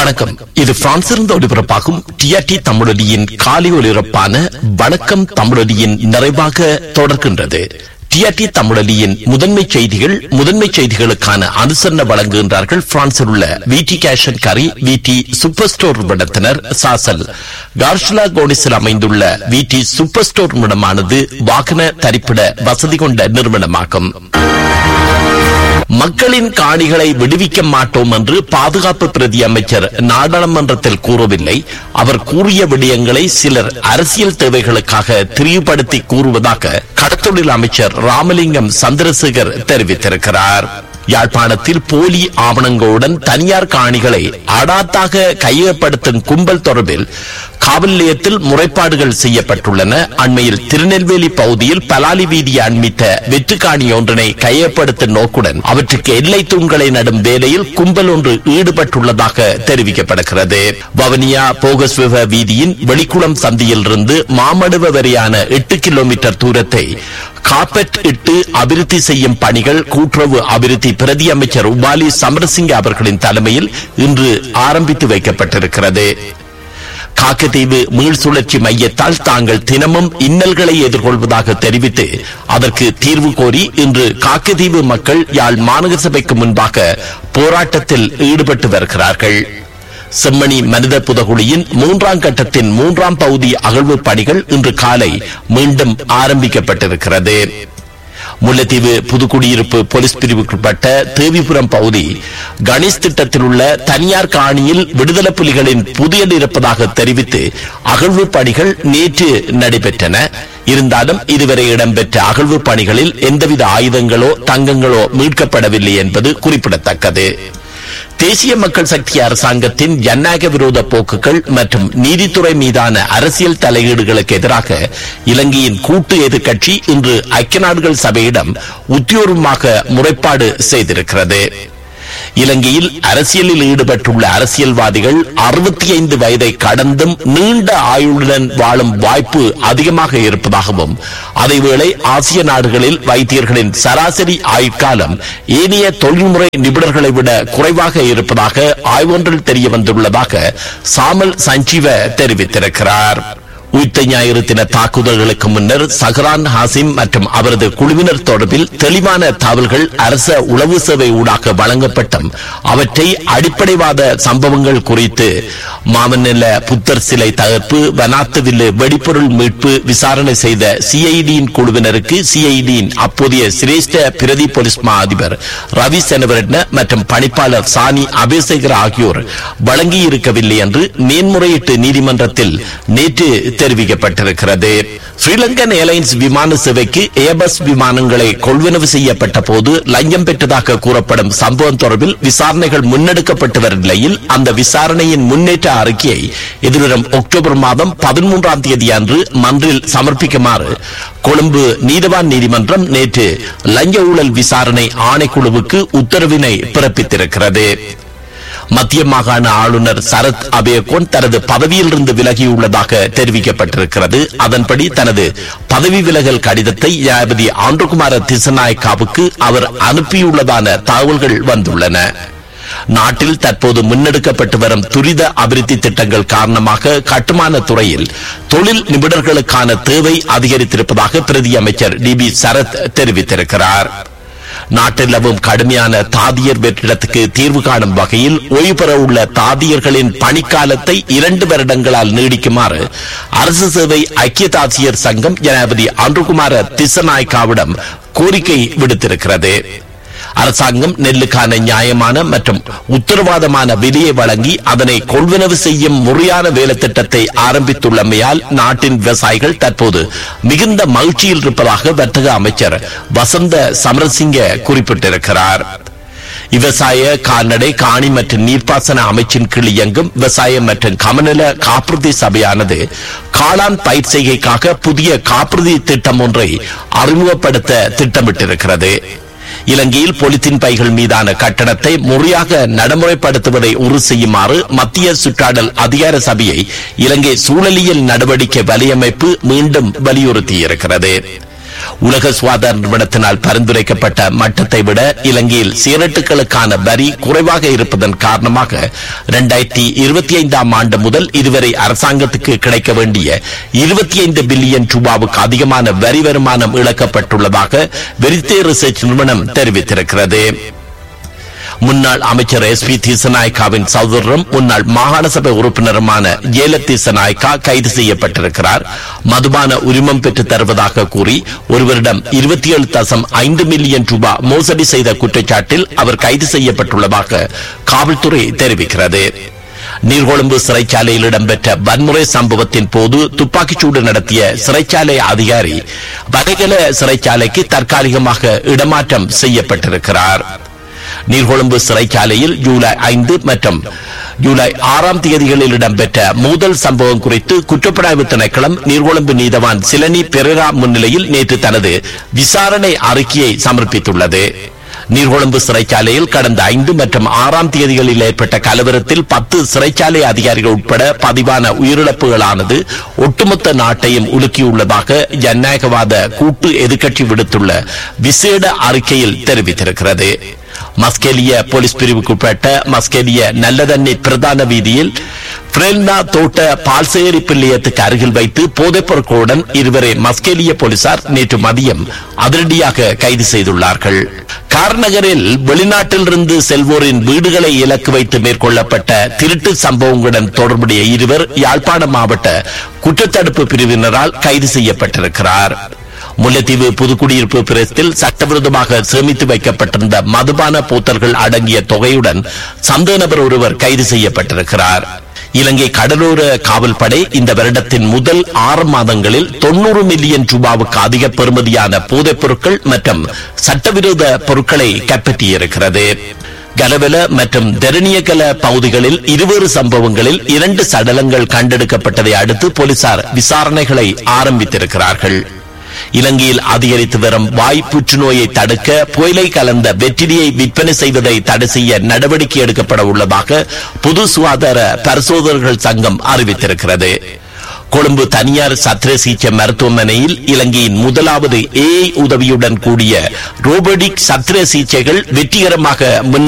வணக்கம் இது பிரான்சிலிருந்து ஒளிபரப்பாகும் டிஆர்டி தமிழொலியின் காலை ஒலிபரப்பான வணக்கம் தமிழொலியின் நிறைவாக தொடர்கின்றது டிஆர்டி தமிழொலியின் முதன்மை செய்திகள் முதன்மை செய்திகளுக்கான அனுசரணை வழங்குகின்றார்கள் பிரான்சில் உள்ள விடி கேஷன் கரி விடி சூப்பர் ஸ்டோர் நிறுவனத்தினர் சாசல் கார்ஷ்லா கோனிஸில் அமைந்துள்ள விடி சூப்பர் ஸ்டோர் நிறுவனமானது வாகன தரிப்பிட வசதி கொண்ட நிறுவனமாகும் மக்களின் காணிகளை விடுவிக்க மாட்டோம் என்று பாதுகாப்பு பிரதி அமைச்சர் நாடாளுமன்றத்தில் கூறவில்லை அவர் கூறிய விடயங்களை சிலர் அரசியல் தேவைகளுக்காக திரிவுபடுத்தி கூறுவதாக கடத்தொழில் அமைச்சர் ராமலிங்கம் சந்திரசேகர் தெரிவித்திருக்கிறார் யாழ்ப்பாணத்தில் போலி ஆவணங்களுடன் தனியார் காணிகளை அடாத்தாக கையகப்படுத்தும் கும்பல் தொடர்பில் காவல் நிலையத்தில் முறைப்பாடுகள் செய்யப்பட்டுள்ளன அண்மையில் திருநெல்வேலி பகுதியில் பலாலி வீதியை அண்மித்த வெற்றுக்காணி ஒன்றினை கையப்படுத்தும் நோக்குடன் அவற்றுக்கு எல்லை தூண்களை நடும் வேலையில் கும்பல் ஒன்று ஈடுபட்டுள்ளதாக தெரிவிக்கப்படுகிறது வவனியா போகஸ்வ வீதியின் வெளிக்குளம் சந்தியில் இருந்து மாமடுவ வரையான எட்டு கிலோமீட்டர் தூரத்தை காப்பெட் இட்டு அபிவிருத்தி செய்யும் பணிகள் கூட்டுறவு அபிவிருத்தி பிரதி அமைச்சர் உபாலி சமரசிங்க அவர்களின் தலைமையில் இன்று ஆரம்பித்து வைக்கப்பட்டிருக்கிறது காக்கத்தீவு மீள் சுழற்சி மையத்தால் தாங்கள் தினமும் இன்னல்களை எதிர்கொள்வதாக தெரிவித்து அதற்கு தீர்வு கோரி இன்று காக்கத்தீவு மக்கள் யாழ் மாநகர சபைக்கு முன்பாக போராட்டத்தில் ஈடுபட்டு வருகிறார்கள் செம்மணி மனித புதகுழியின் மூன்றாம் கட்டத்தின் மூன்றாம் பகுதி அகழ்வு பணிகள் இன்று காலை மீண்டும் ஆரம்பிக்கப்பட்டிருக்கிறது முல்லைத்தீவு புதுக்குடியிருப்பு போலீஸ் பிரிவுக்குட்பட்ட தேவிபுரம் பகுதி கணேஷ் திட்டத்தில் உள்ள தனியார் காணியில் விடுதலை புலிகளின் புதியது இருப்பதாக தெரிவித்து அகழ்வு பணிகள் நேற்று நடைபெற்றன இருந்தாலும் இதுவரை இடம்பெற்ற அகழ்வு பணிகளில் எந்தவித ஆயுதங்களோ தங்கங்களோ மீட்கப்படவில்லை என்பது குறிப்பிடத்தக்கது தேசிய மக்கள் சக்தி அரசாங்கத்தின் ஜனநாயக விரோத போக்குகள் மற்றும் நீதித்துறை மீதான அரசியல் தலையீடுகளுக்கு எதிராக இலங்கையின் கூட்டு எதிர்க்கட்சி இன்று ஐக்கிய நாடுகள் சபையிடம் உத்தியோகமாக முறைப்பாடு செய்திருக்கிறது இலங்கையில் அரசியலில் ஈடுபட்டுள்ள அரசியல்வாதிகள் அறுபத்தி ஐந்து வயதை கடந்தும் நீண்ட ஆயுளுடன் வாழும் வாய்ப்பு அதிகமாக இருப்பதாகவும் அதேவேளை ஆசிய நாடுகளில் வைத்தியர்களின் சராசரி ஆயுட்காலம் ஏனைய தொழில்முறை நிபுணர்களை விட குறைவாக இருப்பதாக ஆய்வொன்றில் தெரிய வந்துள்ளதாக சாமல் சஞ்சீவ தெரிவித்திருக்கிறார் உயிர்த்த ஞாயிறு தின தாக்குதல்களுக்கு முன்னர் சஹரான் ஹாசிம் மற்றும் அவரது குழுவினர் தொடர்பில் தெளிவான தகவல்கள் அரச உளவு சேவை ஊடாக வழங்கப்பட்டும் அவற்றை அடிப்படைவாத சம்பவங்கள் குறித்து மாமநில புத்தர் சிலை தகர்ப்பு வனாத்துவில்லு வெடிப்பொருள் மீட்பு விசாரணை செய்த சிஐடியின் குழுவினருக்கு சிஐடியின் அப்போதைய சிரேஷ்ட பிரதி போலீஸ் மா அதிபர் ரவி செனவரட்ன மற்றும் பணிப்பாளர் சானி அபேசேகர் ஆகியோர் வழங்கியிருக்கவில்லை என்று மேன்முறையீட்டு நீதிமன்றத்தில் நேற்று தெரிவிக்கப்பட்டிருக்கிறது ஸ்ரீலங்கன் ஏர்லைன்ஸ் விமான சேவைக்கு ஏபஸ் விமானங்களை கொள்வனவு செய்யப்பட்ட போது லஞ்சம் பெற்றதாக கூறப்படும் சம்பவம் தொடர்பில் விசாரணைகள் முன்னெடுக்கப்பட்டு வரும் நிலையில் அந்த விசாரணையின் முன்னேற்ற அறிக்கையை எதிர்வரும் அக்டோபர் மாதம் பதிமூன்றாம் தேதி அன்று மன்றில் சமர்ப்பிக்குமாறு கொழும்பு நீதவான் நீதிமன்றம் நேற்று லஞ்ச ஊழல் விசாரணை ஆணைக்குழுவுக்கு உத்தரவினை பிறப்பித்திருக்கிறது மத்திய மாகாண ஆளுநர் சரத் அபேகோன் தனது பதவியிலிருந்து விலகியுள்ளதாக தெரிவிக்கப்பட்டிருக்கிறது அதன்படி தனது பதவி விலகல் கடிதத்தை ஜனாதிபதி ஆண்டுகுமார திசநாயக்காவுக்கு அவர் அனுப்பியுள்ளதான தகவல்கள் வந்துள்ளன நாட்டில் தற்போது முன்னெடுக்கப்பட்டு வரும் துரித அபிவிருத்தி திட்டங்கள் காரணமாக கட்டுமான துறையில் தொழில் நிபுணர்களுக்கான தேவை அதிகரித்திருப்பதாக பிரதி அமைச்சர் டி பி சரத் தெரிவித்திருக்கிறார் நாட்டில் நிலவும் கடுமையான தாதியர் வெற்றிடத்துக்கு தீர்வு காணும் வகையில் ஓய்வு பெற உள்ள தாதியர்களின் பணிக்காலத்தை இரண்டு வருடங்களால் நீடிக்குமாறு அரசு சேவை ஐக்கிய தாசியர் சங்கம் ஜனாதிபதி அன்றுகுமார திசநாயக்காவிடம் கோரிக்கை விடுத்திருக்கிறது அரசாங்கம் நெல்லுக்கான நியாயமான மற்றும் உத்தரவாதமான விலையை வழங்கி அதனை கொள்வனவு செய்யும் முறையான வேலை திட்டத்தை ஆரம்பித்துள்ளமையால் நாட்டின் விவசாயிகள் தற்போது மிகுந்த மகிழ்ச்சியில் இருப்பதாக வர்த்தக அமைச்சர் வசந்த சமரசிங்க குறிப்பிட்டிருக்கிறார் விவசாய கால்நடை காணி மற்றும் நீர்ப்பாசன அமைச்சின் கீழ் இயங்கும் விவசாயம் மற்றும் கமநல காப்புறுதி சபையானது காளான் பயிர் செய்கைக்காக புதிய காப்புறுதி திட்டம் ஒன்றை அறிமுகப்படுத்த திட்டமிட்டிருக்கிறது இலங்கையில் பொலித்தீன் பைகள் மீதான கட்டணத்தை முறையாக நடைமுறைப்படுத்துவதை உறுதி செய்யுமாறு மத்திய சுற்றாடல் அதிகார சபையை இலங்கை சூழலியல் நடவடிக்கை வலையமைப்பு மீண்டும் வலியுறுத்தியிருக்கிறது உலக சுகாதார நிறுவனத்தினால் பரிந்துரைக்கப்பட்ட மட்டத்தை விட இலங்கையில் சிகரெட்டுகளுக்கான வரி குறைவாக இருப்பதன் காரணமாக இரண்டாயிரத்தி இருபத்தி ஐந்தாம் ஆண்டு முதல் இதுவரை அரசாங்கத்துக்கு கிடைக்க வேண்டிய இருபத்தி ஐந்து பில்லியன் ரூபாவுக்கு அதிகமான வரி வருமானம் இழக்கப்பட்டுள்ளதாக வெரித்தே ரிசர்ச் நிறுவனம் தெரிவித்திருக்கிறது முன்னாள் அமைச்சர் எஸ் பி தீசநாயக்காவின் சகோதரரும் முன்னாள் மாகாண சபை உறுப்பினருமான ஜேல தீசநாயக்கா கைது செய்யப்பட்டிருக்கிறார் மதுபான உரிமம் பெற்று தருவதாக கூறி ஒருவரிடம் இருபத்தி ஏழு தசம் ஐந்து மில்லியன் ரூபாய் மோசடி செய்த குற்றச்சாட்டில் அவர் கைது செய்யப்பட்டுள்ளதாக காவல்துறை தெரிவிக்கிறது நீர்கொழும்பு சிறைச்சாலையில் இடம்பெற்ற வன்முறை சம்பவத்தின் போது துப்பாக்கிச்சூடு நடத்திய சிறைச்சாலை அதிகாரி வடகல சிறைச்சாலைக்கு தற்காலிகமாக இடமாற்றம் செய்யப்பட்டிருக்கிறார் நீர்கொழும்பு சிறைச்சாலையில் ஜூலை ஐந்து மற்றும் ஜூலை ஆறாம் தேதிகளில் இடம்பெற்ற மோதல் சம்பவம் குறித்து குற்றப்புலனாய்வு திணைக்களம் நீர்கொழும்பு நீதவான் சிலனி பெரேரா முன்னிலையில் நேற்று தனது விசாரணை அறிக்கையை சமர்ப்பித்துள்ளது நீர்கொழும்பு சிறைச்சாலையில் கடந்த ஐந்து மற்றும் ஆறாம் தேதிகளில் ஏற்பட்ட கலவரத்தில் பத்து சிறைச்சாலை அதிகாரிகள் உட்பட பதிவான உயிரிழப்புகளானது ஒட்டுமொத்த நாட்டையும் உலுக்கியுள்ளதாக ஜனநாயகவாத கூட்டு எதிர்க்கட்சி விடுத்துள்ள விசேட அறிக்கையில் தெரிவித்திருக்கிறது மஸ்கெலிய போலீஸ் பிரிவுக்குட்பட்ட மஸ்கெலிய நல்லதண்ணி பிரதான வீதியில் பிரேல்னா தோட்ட பால்சேரி பிள்ளையத்துக்கு அருகில் வைத்து போதைப் பொருட்களுடன் இருவரை மஸ்கெலிய போலீசார் நேற்று மதியம் அதிரடியாக கைது செய்துள்ளார்கள் கார்நகரில் வெளிநாட்டிலிருந்து செல்வோரின் வீடுகளை இலக்கு வைத்து மேற்கொள்ளப்பட்ட திருட்டு சம்பவங்களுடன் தொடர்புடைய இருவர் யாழ்ப்பாணம் மாவட்ட குற்றத்தடுப்பு பிரிவினரால் கைது செய்யப்பட்டிருக்கிறார் முல்லைத்தீவு புதுக்குடியிருப்பு பிரதேசத்தில் சட்டவிரோதமாக சேமித்து வைக்கப்பட்டிருந்த மதுபான போத்தல்கள் அடங்கிய தொகையுடன் சந்தேக நபர் ஒருவர் கைது செய்யப்பட்டிருக்கிறார் இலங்கை கடலோர காவல்படை இந்த வருடத்தின் முதல் ஆறு மாதங்களில் தொண்ணூறு மில்லியன் ரூபாவுக்கு அதிக பெறுமதியான போதைப் பொருட்கள் மற்றும் சட்டவிரோத பொருட்களை கைப்பற்றியிருக்கிறது கலவல மற்றும் தெரணியகல பகுதிகளில் இருவேறு சம்பவங்களில் இரண்டு சடலங்கள் கண்டெடுக்கப்பட்டதை அடுத்து போலீசார் விசாரணைகளை ஆரம்பித்திருக்கிறார்கள் இலங்கையில் அதிகரித்து வரும் வாய் புற்றுநோயை தடுக்க புயலை கலந்த வெற்றிலியை விற்பனை செய்வதை தடை செய்ய நடவடிக்கை எடுக்கப்பட உள்ளதாக பொது சுகாதார பரிசோதகர்கள் சங்கம் அறிவித்திருக்கிறது கொழும்பு தனியார் சத்திர சிகிச்சை மருத்துவமனையில் இலங்கையின் முதலாவது ஏஐ உதவியுடன் கூடிய ரோபோடிக் சத்திர சிகிச்சைகள் வெற்றிகரமாக முன்னெடுக்கப்பட்டு